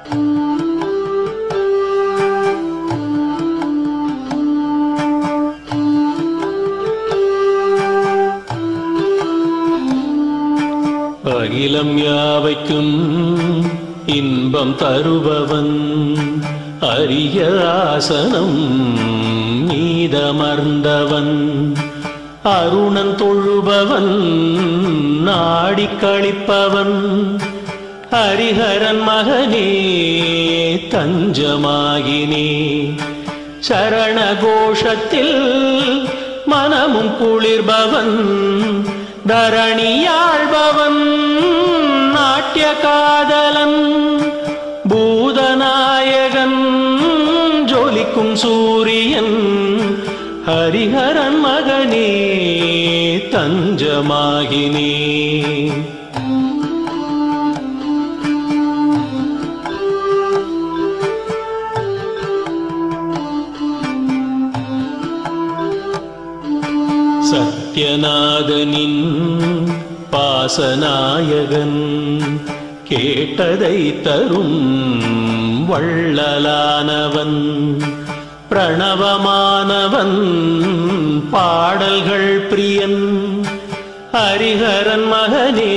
அகிலம் யாவைக்கும் இன்பம் தருபவன் அரிய ஆசனம் மீதமர்ந்தவன் அருணன் தொழுபவன் நாடிக் கழிப்பவன் ஹரிஹரன் மகனே தஞ்சமாகினே சரண கோஷத்தில் மனமும் குளிர்பவன் தரணியாழ்பவன் நாட்டிய காதலன் பூதநாயகன் ஜொலிக்கும் சூரியன் ஹரிஹரன் மகனே தஞ்சமாகினே சத்யநாதனின் பாசநாயகன் கேட்டதை தரும் வள்ளலானவன் பிரணவமானவன் பாடல்கள் பிரியன் ஹரிஹரன் மகனே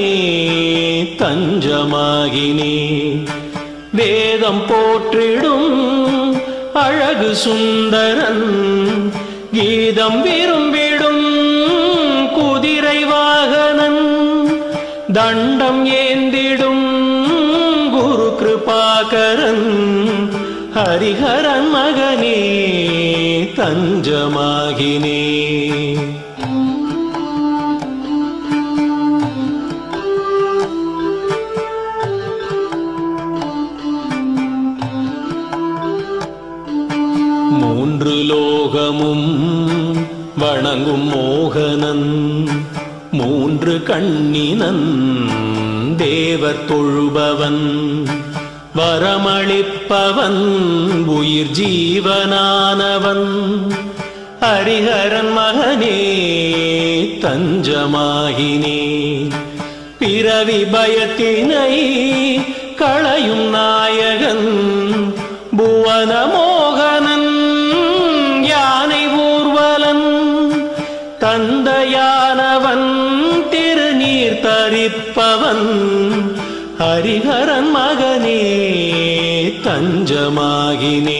தஞ்சமாகினே வேதம் போற்றிடும் அழகு சுந்தரன் கீதம் விரும்பிடும் குதிரை வாகனன் தண்டம் ஏந்திடும் குரு கிருபாகரன் ஹரிஹரன் மகனே தஞ்சமாகினே மூன்று லோகமும் வணங்கும் மோகனன் மூன்று கண்ணினன் தேவர் தொழுபவன் வரமளிப்பவன் உயிர் ஜீவனானவன் ஹரிஹரன் மகனே தஞ்சமாகினே பிறவி பயத்தினை களையும் நாயகன் புவன மோகனன் யானை ஊர்வலன் தந்தையானவன் திருநீர் தரிப்பவன் ஹரிஹரன் மகனே தஞ்சமாகினே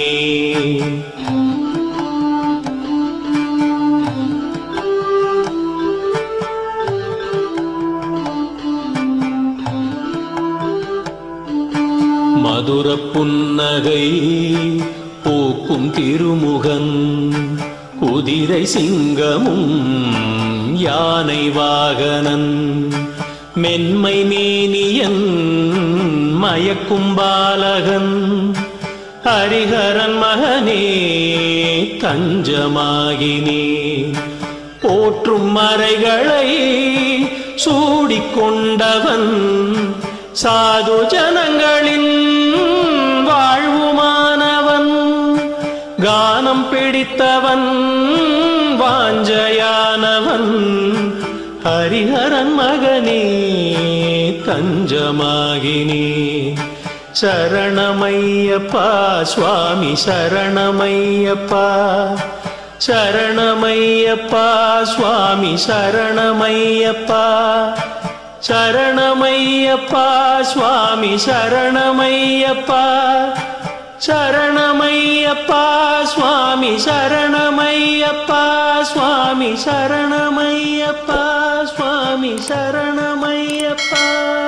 மதுர புன்னகை பூக்கும் திருமுகன் குதிரை சிங்கமும் யானை வாகனன் மென்மை மேனியன் மயக்கும் பாலகன் ஹரிஹரன் மகனே தஞ்சமாகினே போற்றும் மறைகளை சூடிக்கொண்டவன் சாது ஜனங்களின் வாழ்வுமானவன் கானம் பிடித்தவன் வாஞ்சையானவன் ஹரிஹரன் மகனே தஞ்சமாகினே சரணமையப்பா சுவாமி சரணமையப்பா சரணமையப்பா சுவாமி சரணமையப்பா சரணமையப்பா சுவாமி சரணமையப்பா சரணமையப்பா சுவாமி சரணமையப்பா சுவாமி சரணமையப்பா சுவாமி சரணமையப்பா